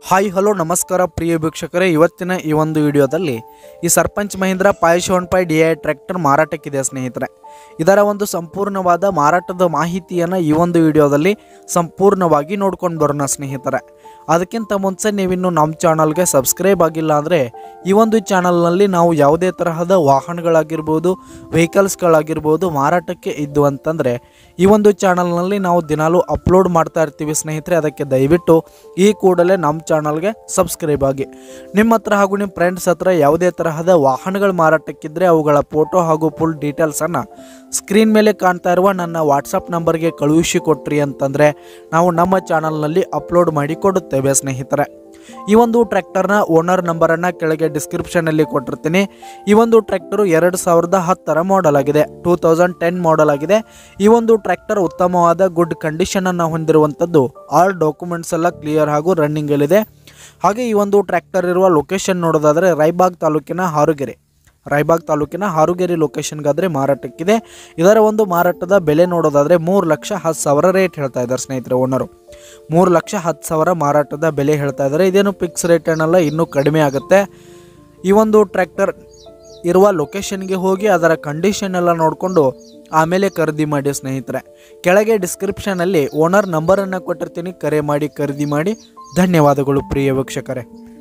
hi hello ನಮಸ್ಕಾರ ಪ್ರಿಯ ವೀಕ್ಷಕರೇ ಇವತ್ತಿನ ಈ ಒಂದು ವಿಡಿಯೋದಲ್ಲಿ ಈ Sarpanch Mahindra five one five D I tractor ಮಾರಾಟಕ್ಕಿದೆ ಸ್ನೇಹಿತರೆ ಇದರ ಒಂದು ಸಂಪೂರ್ಣವಾದ ಮಾರಾಟದ ಮಾಹಿತಿಯನ್ನು ಈ ಒಂದು ವಿಡಿಯೋದಲ್ಲಿ ಸಂಪೂರ್ಣವಾಗಿ ನೋಡ್ಕೊಂಡು ಬರೋಣ ಸ್ನೇಹಿತರೆ ಅದಕ್ಕಿಂತ ಮುಂಚೆ ನೀವಿನ್ನು ನಮ್ಮ ಚಾನಲ್ಗೆ ಸಬ್ಸ್ಕ್ರೈಬ್ ಆಗಿಲ್ಲ ಅಂದರೆ ಈ ಒಂದು ಚಾನಲ್ನಲ್ಲಿ ನಾವು ಯಾವುದೇ ತರಹದ ವಾಹನಗಳಾಗಿರ್ಬೋದು ವೆಹಿಕಲ್ಸ್ಗಳಾಗಿರ್ಬೋದು ಮಾರಾಟಕ್ಕೆ ಇದ್ದು ಅಂತಂದರೆ ಈ ಒಂದು ಚಾನಲ್ನಲ್ಲಿ ನಾವು ದಿನಾಲೂ ಅಪ್ಲೋಡ್ ಮಾಡ್ತಾ ಇರ್ತೀವಿ ಸ್ನೇಹಿತರೆ ಅದಕ್ಕೆ ದಯವಿಟ್ಟು ಈ ಕೂಡಲೇ ನಮ್ಮ ಚಾನಲ್ಗೆ ಸಬ್ಸ್ಕ್ರೈಬ್ ಆಗಿ ನಿಮ್ಮ ಹತ್ರ ಹಾಗೂ ನಿಮ್ಮ ಫ್ರೆಂಡ್ಸ್ ಹತ್ರ ಯಾವುದೇ ತರಹದ ವಾಹನಗಳು ಮಾರಾಟಕ್ಕಿದ್ದರೆ ಅವುಗಳ ಫೋಟೋ ಹಾಗೂ ಫುಲ್ ಡೀಟೇಲ್ಸನ್ನು ಸ್ಕ್ರೀನ್ ಮೇಲೆ ಕಾಣ್ತಾ ಇರುವ ನನ್ನ ವಾಟ್ಸಪ್ ನಂಬರ್ಗೆ ಕಳುಹಿಸಿ ಕೊಟ್ರಿ ಅಂತಂದರೆ ನಾವು ನಮ್ಮ ಚಾನಲ್ನಲ್ಲಿ ಅಪ್ಲೋಡ್ ಮಾಡಿ ಕೊಡುತ್ತೇವೆ ಸ್ನೇಹಿತರೆ ಈ ಒಂದು ಟ್ರ್ಯಾಕ್ಟರ್ನ ಓನರ್ ನಂಬರನ್ನು ಕೆಳಗೆ ಡಿಸ್ಕ್ರಿಪ್ಷನಲ್ಲಿ ಕೊಟ್ಟಿರ್ತೀನಿ ಈ ಒಂದು ಟ್ರ್ಯಾಕ್ಟರು ಎರಡು ಸಾವಿರದ ಹತ್ತರ ಮಾಡೆಲ್ ಆಗಿದೆ ಟೂ ತೌಸಂಡ್ ಟೆನ್ ಮಾಡೆಲ್ ಆಗಿದೆ ಈ ಒಂದು ಟ್ರ್ಯಾಕ್ಟರ್ ಉತ್ತಮವಾದ ಗುಡ್ ಕಂಡೀಷನನ್ನು ಹೊಂದಿರುವಂಥದ್ದು ಆಲ್ ಡಾಕ್ಯುಮೆಂಟ್ಸ್ ಎಲ್ಲ ಕ್ಲಿಯರ್ ಹಾಗೂ ರನ್ನಿಂಗಲ್ಲಿದೆ ಹಾಗೆ ಈ ಒಂದು ಟ್ರ್ಯಾಕ್ಟರ್ ಇರುವ ಲೊಕೇಶನ್ ನೋಡೋದಾದರೆ ರಾಯಬಾಗ್ ತಾಲೂಕಿನ ಹಾರುಗೆರೆ ರಾಯಬಾಗ್ ತಾಲೂಕಿನ ಹಾರುಗೆರೆ ಲೊಕೇಶನ್ಗಾದರೆ ಮಾರಾಟಕ್ಕಿದೆ ಇದರ ಒಂದು ಮಾರಾಟದ ಬೆಲೆ ನೋಡೋದಾದರೆ ಮೂರು ಲಕ್ಷ ಹತ್ತು ಸಾವಿರ ರೇಟ್ ಹೇಳ್ತಾ ಇದ್ದಾರೆ ಸ್ನೇಹಿತರೆ ಓನರು ಮೂರು ಲಕ್ಷ ಹತ್ತು ಸಾವಿರ ಮಾರಾಟದ ಬೆಲೆ ಹೇಳ್ತಾ ಇದ್ದಾರೆ ಇದೇನು ಫಿಕ್ಸ್ ರೇಟ್ ಏನಲ್ಲ ಇನ್ನೂ ಕಡಿಮೆ ಆಗುತ್ತೆ ಈ ಒಂದು ಟ್ರ್ಯಾಕ್ಟರ್ ಇರುವ ಲೊಕೇಶನ್ಗೆ ಹೋಗಿ ಅದರ ಕಂಡೀಷನ್ ಎಲ್ಲ ನೋಡಿಕೊಂಡು ಆಮೇಲೆ ಖರೀದಿ ಮಾಡಿ ಸ್ನೇಹಿತರೆ ಕೆಳಗೆ ಡಿಸ್ಕ್ರಿಪ್ಷನಲ್ಲಿ ಓನರ್ ನಂಬರನ್ನು ಕೊಟ್ಟಿರ್ತೀನಿ ಕರೆ ಮಾಡಿ ಖರೀದಿ ಮಾಡಿ ಧನ್ಯವಾದಗಳು ಪ್ರಿಯ ವೀಕ್ಷಕರೇ